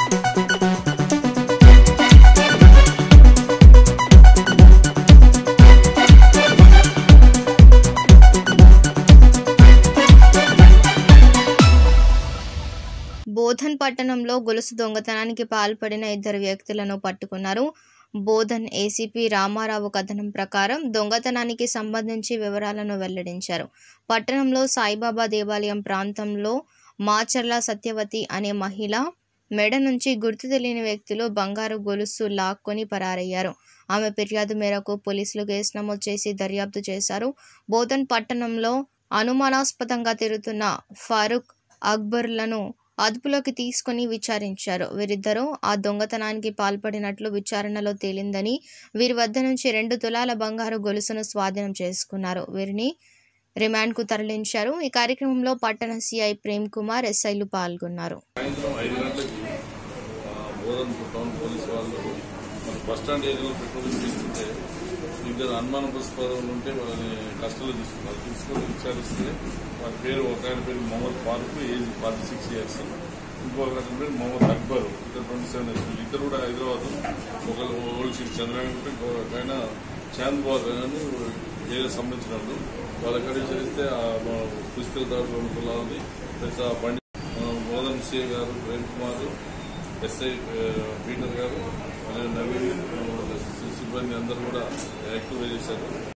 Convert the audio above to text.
బోధన్ పట్టణంలో గొలుసు దొంగతనానికి పాల్పడిన ఇద్దరు వ్యక్తులను పట్టుకున్నారు బోధన్ ఏసీపీ రామారావు కథనం ప్రకారం దొంగతనానికి సంబంధించి వివరాలను వెల్లడించారు పట్టణంలో సాయిబాబా దేవాలయం ప్రాంతంలో మాచర్ల సత్యవతి అనే మహిళ మెడ నుంచి గుర్తు తెలియని వ్యక్తులు బంగారు గొలుసు లాక్కొని పరారయ్యారు ఆమె ఫిర్యాదు మేరకు పోలీసులు కేసు నమోదు చేసి దర్యాప్తు చేశారు బోధన్ పట్టణంలో అనుమానాస్పదంగా తిరుగుతున్న ఫారూక్ అక్బర్లను అదుపులోకి తీసుకుని విచారించారు వీరిద్దరూ ఆ దొంగతనానికి పాల్పడినట్లు విచారణలో తేలిందని వీరి వద్ద నుంచి రెండు తులాల బంగారు గొలుసును స్వాధీనం చేసుకున్నారు వీరిని రిమాండ్కు తరలించారు ఈ కార్యక్రమంలో పట్టణ సిఐ ప్రేమ్ కుమార్ ఎస్ఐలు పాల్గొన్నారు సాయంత్రం ఐదు గంటలకి ఆ, బోధన్ టౌన్ పోలీస్ వాళ్ళు మన బస్ స్టాండ్ ఏరియాలో పెట్రోలింగ్ చేస్తుంటే ఇద్దరు అనుమానాస్పదం ఉంటే వాళ్ళని కస్టడీలో తీసుకున్నారు తీసుకొని విచారిస్తే వారి పేరు ఒక ఆయన పేరు Mohammed Farooq age forty six years ఇంకొక అతని పేరు మొహమ్మద్ అక్బర్ ఇద్దరు ట్వంటీ సెవెన్ ఇయర్స్ ఇద్దరు కూడా హైదరాబాద్ ఒకరు ఓల్డ్ సిటీ చంద్రబాబు ఇంకొక ఆయన చాంద్ బార్ అని ఏరియా సంబంధించిన వాళ్ళు వాళ్ళు ఎక్కడ చేస్తే ఆ పుస్తకాల దాడు రెండు కులాలని ప్లస్ ఆ బండి మోదన్ సిఏ గారు ప్రేమ్ కుమార్ ఎస్ఐ ఆ, పీటర్ గారు అలాగే నవీన్ ఆ, సిబ్బంది అందరూ కూడా యాక్టివ్ చేశారు